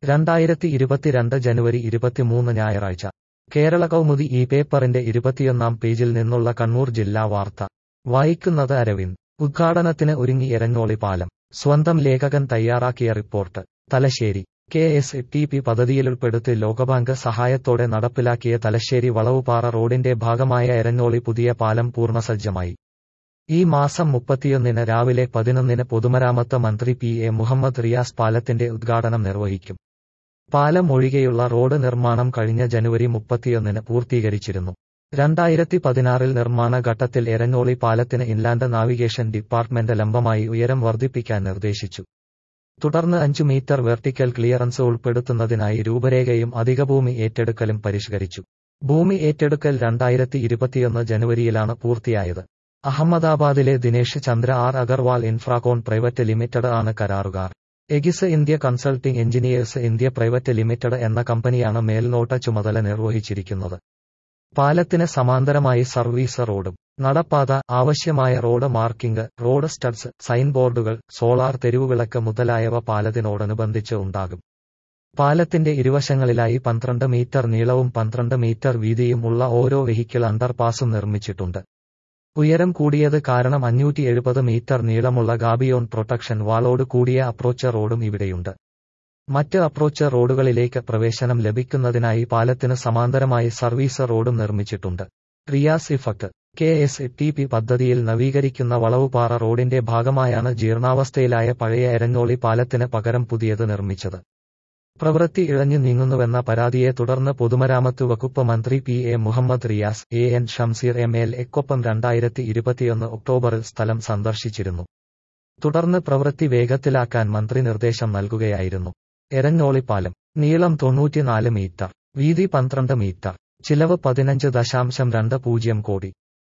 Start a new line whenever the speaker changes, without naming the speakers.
രണ്ടായിരത്തി ഇരുപത്തിരണ്ട് ജനുവരി ഇരുപത്തിമൂന്ന് ഞായറാഴ്ച കേരള കൗമുദി ഈ പേപ്പറിന്റെ ഇരുപത്തിയൊന്നാം പേജിൽ നിന്നുള്ള കണ്ണൂർ ജില്ലാ വാർത്ത വായിക്കുന്നത് അരവിന്ദ് ഉദ്ഘാടനത്തിന് ഒരുങ്ങി എരഞ്ഞോളി പാലം സ്വന്തം ലേഖകൻ തയ്യാറാക്കിയ report Thalassery K S T P പദ്ധതിയിലുൾപ്പെടുത്തി ലോകബാങ്ക് സഹായത്തോടെ നടപ്പിലാക്കിയ തലശ്ശേരി വളവുപാറ റോഡിന്റെ ഭാഗമായ എരഞ്ഞോളി പുതിയ പാലം പൂർണ്ണസജ്ജമായി ഈ മാസം മുപ്പത്തിയൊന്നിന് രാവിലെ പതിനൊന്നിന് പൊതുമരാമത്ത് മന്ത്രി പി എ മുഹമ്മദ് റിയാസ് പാലത്തിന്റെ ഉദ്ഘാടനം നിർവഹിക്കും പാലം ഒഴികെയുള്ള റോഡ് നിർമ്മാണം കഴിഞ്ഞ ജനുവരി മുപ്പത്തിയൊന്നിന് പൂർത്തീകരിച്ചിരുന്നു രണ്ടായിരത്തി പതിനാറിൽ നിർമ്മാണ ഘട്ടത്തിൽ എരഞ്ഞോളി പാലത്തിന് ഇൻലാൻഡ് നാവിഗേഷൻ ഡിപ്പാർട്ട്മെന്റ് ലംബമായി ഉയരം വർദ്ധിപ്പിക്കാൻ നിർദ്ദേശിച്ചു തുടർന്ന് അഞ്ചു മീറ്റർ വെർട്ടിക്കൽ ക്ലിയറൻസ് ഉൾപ്പെടുത്തുന്നതിനായി രൂപരേഖയും അധികഭൂമി ഏറ്റെടുക്കലും പരിഷ്കരിച്ചു ഭൂമി ഏറ്റെടുക്കൽ രണ്ടായിരത്തി ഇരുപത്തിയൊന്ന് ജനുവരിയിലാണ് പൂർത്തിയായത് അഹമ്മദാബാദിലെ Dinesh Chandra R Agarwal Infracon private limited ആണ് കരാറുകാർ Egis India consulting engineers India private limited എന്ന കമ്പനിയാണ് മേൽനോട്ട ചുമതല നിർവഹിച്ചിരിക്കുന്നത് പാലത്തിന് സമാന്തരമായി സർവീസ് റോഡും നടപ്പാത ആവശ്യമായ road marking road studs sign ബോർഡുകൾ സോളാർ തെരുവുവിളക്ക് മുതലായവ പാലത്തിനോടനുബന്ധിച്ച് ഉണ്ടാകും പാലത്തിന്റെ ഇരുവശങ്ങളിലായി പന്ത്രണ്ട് മീറ്റർ നീളവും പന്ത്രണ്ട് മീറ്റർ വീതിയും ഉള്ള ഓരോ വെഹിക്കിൾ അണ്ടർപാസും നിർമ്മിച്ചിട്ടുണ്ട് ഉയരം കൂടിയത് കാരണം അഞ്ഞൂറ്റി എഴുപത് മീറ്റർ നീളമുള്ള ഗാബിയോൺ പ്രൊട്ടക്ഷൻ വാളോട് കൂടിയ അപ്രോച്ച് റോഡും ഇവിടെയുണ്ട് മറ്റ് അപ്രോച്ച് റോഡുകളിലേക്ക് പ്രവേശനം ലഭിക്കുന്നതിനായി പാലത്തിന് സമാന്തരമായി സർവീസ് റോഡും നിർമ്മിച്ചിട്ടുണ്ട് Riyas effect K S T P പദ്ധതിയിൽ നവീകരിക്കുന്ന വളവുപാറ റോഡിന്റെ ഭാഗമായാണ് ജീർണാവസ്ഥയിലായ പഴയ എരഞ്ഞോളി പാലത്തിന് പകരം പുതിയത് നിർമ്മിച്ചത് പ്രവൃത്തി ഇഴഞ്ഞു നീങ്ങുന്നുവെന്ന പരാതിയെ തുടർന്ന് പൊതുമരാമത്ത് വകുപ്പ് മന്ത്രി P A Muhammad Riyas A N Shamseer M L എക്കൊപ്പം രണ്ടായിരത്തി ഇരുപത്തിയൊന്ന് ഒക്ടോബറിൽ സ്ഥലം സന്ദർശിച്ചിരുന്നു തുടർന്ന് പ്രവൃത്തി വേഗത്തിലാക്കാൻ മന്ത്രി നിർദ്ദേശം നൽകുകയായിരുന്നു എരഞ്ഞോളിപ്പാലം നീളം തൊണ്ണൂറ്റിനാല് മീറ്റർ വീതി പന്ത്രണ്ട് മീറ്റർ ചിലവ് പതിനഞ്ച് ദശാംശം രണ്ട് പൂജ്യം കോടി